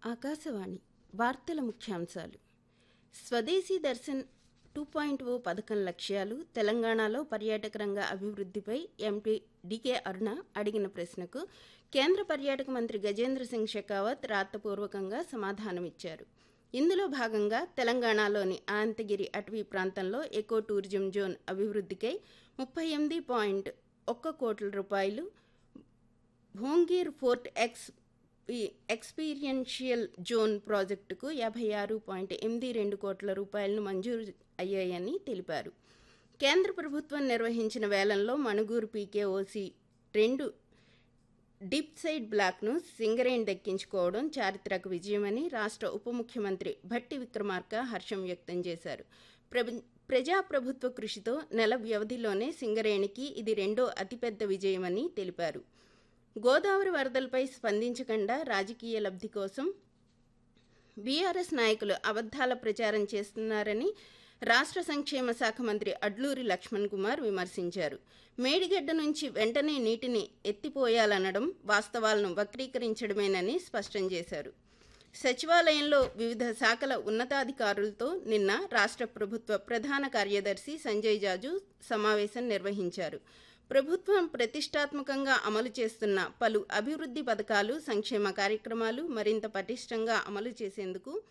ఆకాశవాణి వార్తల ముఖ్యాంశాలు స్వదేశీ దర్శన్ టూ పాయింట్ ఓ పథకం లక్ష్యాలు తెలంగాణలో పర్యాటక రంగ అభివృద్ధిపై ఎంపీ డికే అరుణ అడిగిన ప్రశ్నకు కేంద్ర పర్యాటక మంత్రి గజేంద్ర సింగ్ షెకావత్ రాతపూర్వకంగా సమాధానమిచ్చారు ఇందులో భాగంగా తెలంగాణలోని అనంతగిరి అటవీ ప్రాంతంలో ఎకో టూరిజం జోన్ అభివృద్ధికై ముప్పై ఎనిమిది పాయింట్ ఒక్క కోట్ల రూపాయలు భోంగీర్ ఫోర్ట్ ఎక్స్ ఈ ఎక్స్పీరియన్షియల్ జోన్ ప్రాజెక్టుకు యాభై ఆరు పాయింట్ ఎనిమిది రెండు కోట్ల రూపాయలను మంజూరు అయ్యాయని తెలిపారు కేంద్ర ప్రభుత్వం నిర్వహించిన వేలంలో మణుగూరు పీకేఓసి రెండు డీప్ సైడ్ బ్లాక్ను సింగరేణి దక్కించుకోవడం చారిత్రక విజయమని రాష్ట్ర ఉప ముఖ్యమంత్రి భట్టి విక్రమార్క హర్షం వ్యక్తం చేశారు ప్రభు ప్రజాప్రభుత్వ కృషితో నెల వ్యవధిలోనే సింగరేణికి ఇది రెండో అతిపెద్ద విజయమని తెలిపారు గోదావరి వరదలపై స్పందించకుండా రాజకీయ లబ్ధి కోసం బీఆర్ఎస్ నాయకులు అబద్ధాల ప్రచారం చేస్తున్నారని రాష్ట్ర సంక్షేమ శాఖ మంత్రి అడ్లూరి లక్ష్మణ్ కుమార్ విమర్శించారు మేడిగడ్డ నుంచి వెంటనే నీటిని ఎత్తిపోయాలనడం వాస్తవాలను వక్రీకరించడమేనని స్పష్టం చేశారు సచివాలయంలో వివిధ శాఖల ఉన్నతాధికారులతో నిన్న రాష్ట్ర ప్రభుత్వ ప్రధాన కార్యదర్శి సంజయ్ జాజు సమావేశం నిర్వహించారు ప్రభుత్వం ప్రతిష్టాత్మకంగా అమలు చేస్తున్న పలు అభివృద్ధి పథకాలు సంక్షేమ కార్యక్రమాలు మరింత పటిష్టంగా అమలు చేసేందుకు